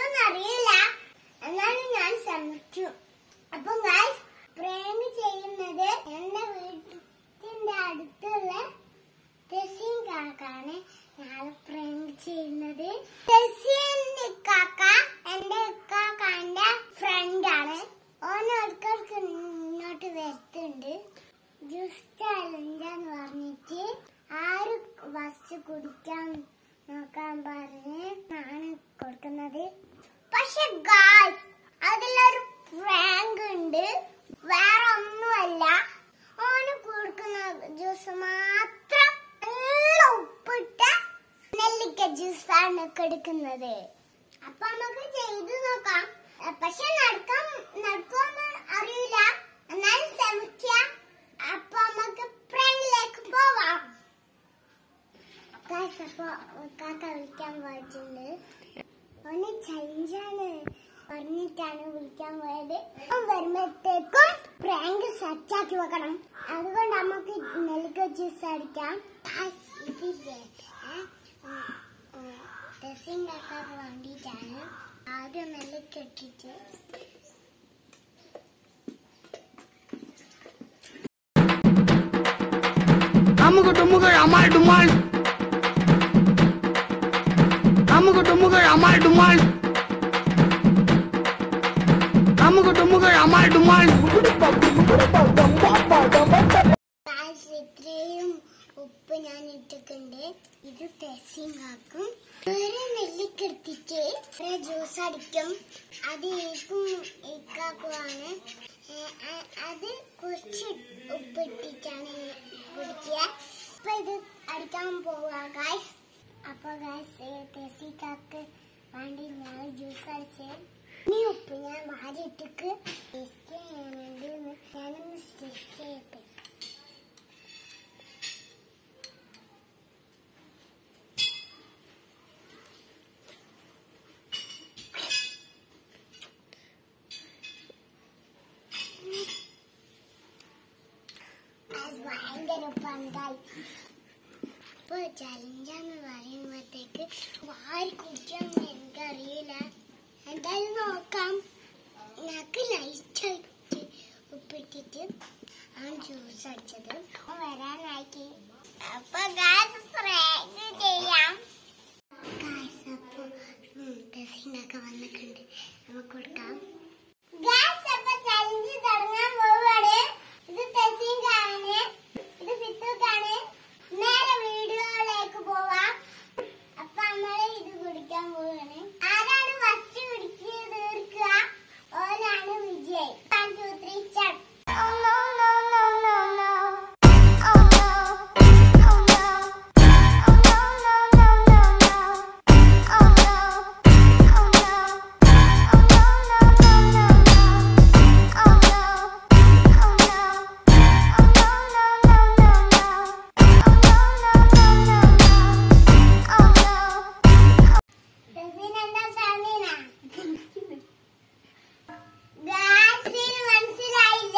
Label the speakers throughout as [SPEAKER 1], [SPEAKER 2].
[SPEAKER 1] കിട്ടുമെന്ന് അറിയില്ല എന്നാലും ഞാൻ ശ്രമിച്ചു അപ്പൊ ഗായ്സ് പ്രേമ് ചെയ്യുന്നത് എന്റെ വീട്ടിന്റെ അടുത്തുള്ള തെസീൻ കാക്കാണ് ഞാൻ പ്രേങ്ക് ചെയ്യുന്നത് തെസീന്റെ കാക്ക എന്റെ കാക്കാന്റെ ഫ്രണ്ടാണ് ഓൻ ഇടയ്ക്കിടയ്ക്ക് ഇങ്ങോട്ട് വരുത്തുണ്ട് ജ്യൂസ് ചാലഞ്ചാന്ന് പറഞ്ഞിട്ട് ആര് ബസ് കുടിക്കാൻ നോക്കാൻ പറഞ്ഞ് ആണ് കൊടുക്കുന്നത് പക്ഷെ ഗായ്സ് അതിലൊരു പ്രാങ്ക് ഉണ്ട് വേറെ ഒന്നുമല്ല ഓന് കൊടുക്കുന്ന ജ്യൂസ് മാത്രം നല്ല ഉപ്പിട്ട നെല്ലിക്ക ജ്യൂസാണ് കൊടുക്കുന്നത് അപ്പൊ നമുക്ക് ചെയ്ത് നോക്കാം അഹ് പക്ഷെ നടക്കാൻ നടക്കുമെന്ന് അറിയില്ല എന്നാലും ശ്രമിക്കാം അപ്പൊ നമുക്ക് പ്രാങ്കിലേക്ക് പോവാം Guys, അപ്പൊ കാക്ക വിളിക്കാൻ പോയിട്ടുണ്ട് ഓന് ചലഞ്ചാണ് പറഞ്ഞിട്ടാണ് വിളിക്കാൻ പോയത് അവൻ വരുമ്പോഴത്തേക്കും പ്രാങ്ക് സെറ്റാക്കി വെക്കണം അതുകൊണ്ട് നമുക്ക് നെല്ലിക്ക ജ്യൂസ് അടിക്കാം Guys, ഇതില്ലേ ടെസ്സിണ്ടാക്കാൻ വേണ്ടിയിട്ടാണ് ആദ്യം നെല്ലിക്ക ഇട്ടിട്ട്
[SPEAKER 2] അമുക്ക് ടുമുകൾ അമാൾ ഡുമാൾ അമുക്ക് ടുമുകൾ അമാൾ ഡുമാൾ അമുക്ക് ടുമുകൾ അമാൾ ഡുമാൾ
[SPEAKER 1] Guys, ഇത്രയും ഉപ്പ് ഞാൻ ഇട്ടിട്ടുണ്ട് ഇത് ടെസ്സിങ്ങാക്കും വേറെ നെല്ലിക്ക എടുത്തിട്ട് ഒരു ജ്യൂസ് അടിക്കും അത് ഏക്കും ഏക്കാക്കുവാണ് ഏ, അ- അത് കുറച്ച് ഉപ്പ് ഇട്ടിട്ടാണ് കുടിക്കുക അപ്പൊ ഇത് അടിക്കാൻ പോവാ ഗായ്സ് അപ്പൊ ഗായ്സ് ടെസ്സിക്കാക്ക് വേണ്ടി ഞാൻ ജ്യൂസ് അടിച്ച് ഈ ഉപ്പ് ഞാൻ വാരി ഇട്ടിക്ക് ടേസ്റ്റ് ചെയ്യാനുണ്ട് ഞാനൊന്ന് ടേസ്റ്റ് ചെയ്യട്ടെ അത് ഭയങ്കര പണ്ടായി ഇപ്പൊ ചലഞ്ചാന്ന് പറയുമ്പോഴത്തേക്ക് വാരി കുടിക്കാന്ന് എനിക്കറിയില്ല എന്തായാലും നോക്കാം ഞങ്ങൾക്ക് ലൈറ്റായിട്ട് ഉപ്പിട്ടിട്ട് ആണ് ജ്യൂസ് അടിച്ചത് അപ്പൊ വരാനായിട്ട് അപ്പൊ ഗാസ് പ്രാങ്ക് ചെയ്യാം ഗായ്സ് അപ്പൊ ടെസ്റ്റിനൊക്കെ വന്നിട്ടുണ്ട് നമുക്ക് കൊടുക്കാം ഗായ്സ് അപ്പൊ ചലഞ്ച് തുടങ്ങാൻ പോവാണ് ഇത് ടെസ്റ്റിംഗാണ് ഇത് ഫിത്തുക്കാണ് നേരെ വീഡിയോയിലേക്ക് പോവാം അപ്പൊ നമ്മള് ഇത് കുടിക്കാൻ പോവാണ് ആരാണ് ഫസ്റ്റ് കുടിച്ച് തീർക്കുക ഓനാണ് Vijay one two three start Oh no no no no no Oh no Oh no Oh no no no no no Oh no Oh no Oh no no no no no Oh no Oh no Oh no no no no no Oh no no no no എന്താ സാധന ഗാസിന് മനസ്സിലായില്ല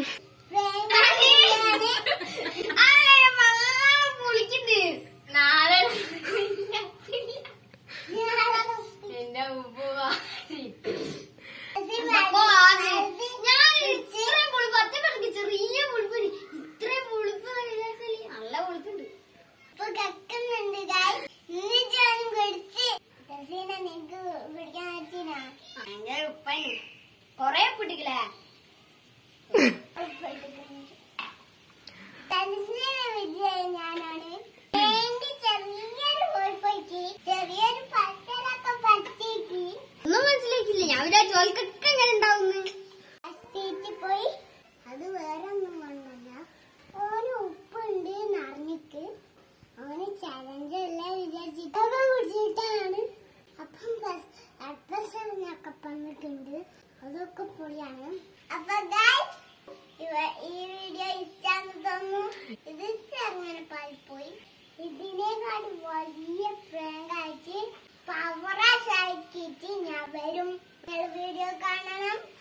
[SPEAKER 3] എന്റെ ഉപ്പ ചെറിയ പുളിപ്പുണ്ട് ഇത്രയും പുളിപ്പ് നല്ല പുളിപ്പുണ്ട്
[SPEAKER 1] ഇപ്പൊ കക്കുന്നുണ്ട് guys. ഇന്ന് ഞാൻ കുടിച്ച് റസീന നിനക്ക് പിടിക്കാൻ പറ്റിനാ
[SPEAKER 3] ഭയങ്കര ഉപ്പാണ് കൊറേ പിടിക്കലേ
[SPEAKER 1] തനിച്ചിന് വിജയം ഞാനാണ് എന്റെ ചെറിയൊരു കോഴിപ്പോയിട്ട് ചെറിയൊരു പച്ചലൊക്കെ പച്ചേക്ക്
[SPEAKER 3] ഒന്നും മനസ്സിലാക്കില്ല ഞാൻ വിചാരിച്ചു ഓൽക്കൊക്കെ എങ്ങനെ ഉണ്ടാവുന്നു
[SPEAKER 1] സ്റ്റേറ്റിൽ പോയി അത് വേറെ ഒന്നും കൊണ്ടല്ല ഓന് ഉപ്പുണ്ട് നിറഞ്ഞിക്ക് ഓന് ചലഞ്ച് അല്ല വിചാരിച്ചിട്ട് ഒക്കെ കുടിച്ചിട്ടാണ് അപ്പം അഡ്രസ്സൊക്കെ വന്നിട്ടുണ്ട് അതൊക്കെ പൊളിയാണ് അപ്പൊ ഗൈസ് ഈ വീഡിയോ ഇഷ്ടാന്ന് തോന്നുന്നു ഇത് ചെറുങ്ങനെ പാളിപ്പോയി ഇതിനേക്കാൾ വലിയ പ്രാങ്ക് ആയിട്ട് പവറാശാക്കിയിട്ട് ഞാൻ വരും വീഡിയോ കാണണം